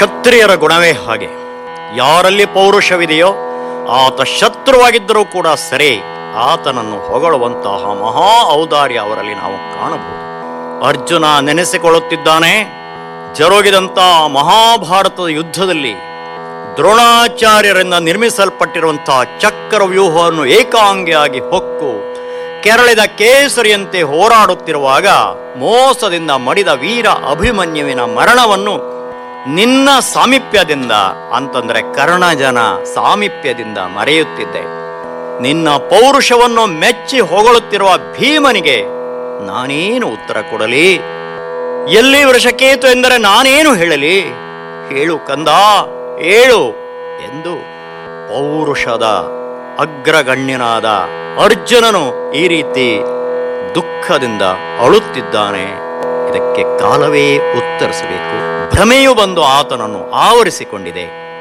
ಕ್ಷತ್ರಿಯರ ಗುಣವೇ ಹಾಗೆ ಯಾರಲ್ಲಿ ಪೌರುಷವಿದೆಯೋ ಆತ ಶತ್ರುವಾಗಿದ್ದರೂ ಕೂಡ ಸರಿ ಆತನನ್ನು ಹೊಗಳುವಂತಹ ಮಹಾ ಔದಾರ್ಯ ಅವರಲ್ಲಿ ನಾವು ಕಾಣಬಹುದು ಅರ್ಜುನ ನೆನೆಸಿಕೊಳ್ಳುತ್ತಿದ್ದಾನೆ ಜರುಗಿದಂತಹ ಮಹಾಭಾರತದ ಯುದ್ಧದಲ್ಲಿ ದ್ರೋಣಾಚಾರ್ಯರಿಂದ ನಿರ್ಮಿಸಲ್ಪಟ್ಟಿರುವಂತಹ ಚಕ್ರ ವ್ಯೂಹವನ್ನು ಏಕಾಂಗಿಯಾಗಿ ಹೊಕ್ಕು ಕೆರಳಿದ ಕೇಸರಿಯಂತೆ ಹೋರಾಡುತ್ತಿರುವಾಗ ಮೋಸದಿಂದ ಮಡಿದ ವೀರ ಅಭಿಮನ್ಯುವಿನ ಮರಣವನ್ನು ನಿನ್ನ ಸಾಮೀಪ್ಯದಿಂದ ಅಂತಂದ್ರೆ ಕರ್ಣಜನ ಸಾಮೀಪ್ಯದಿಂದ ಮರೆಯುತ್ತಿದ್ದೆ ನಿನ್ನ ಪೌರುಷವನ್ನು ಮೆಚ್ಚಿ ಹೊಗಳುತ್ತಿರುವ ಭೀಮನಿಗೆ ನಾನೇನು ಉತ್ತರ ಕೊಡಲಿ ಎಲ್ಲಿ ವೃಷಕೇತು ಎಂದರೆ ನಾನೇನು ಹೇಳಲಿ ಹೇಳು ಕಂದ ಹೇಳು ಎಂದು ಪೌರುಷದ ಅಗ್ರಗಣ್ಯನಾದ ಅರ್ಜುನನು ಈ ರೀತಿ ದುಃಖದಿಂದ ಅಳುತ್ತಿದ್ದಾನೆ ಇದಕ್ಕೆ ಕಾಲವೇ ಉತ್ತರಿಸಬೇಕು ಭ್ರಮೆಯು ಬಂದು ಆತನನ್ನು ಆವರಿಸಿಕೊಂಡಿದೆ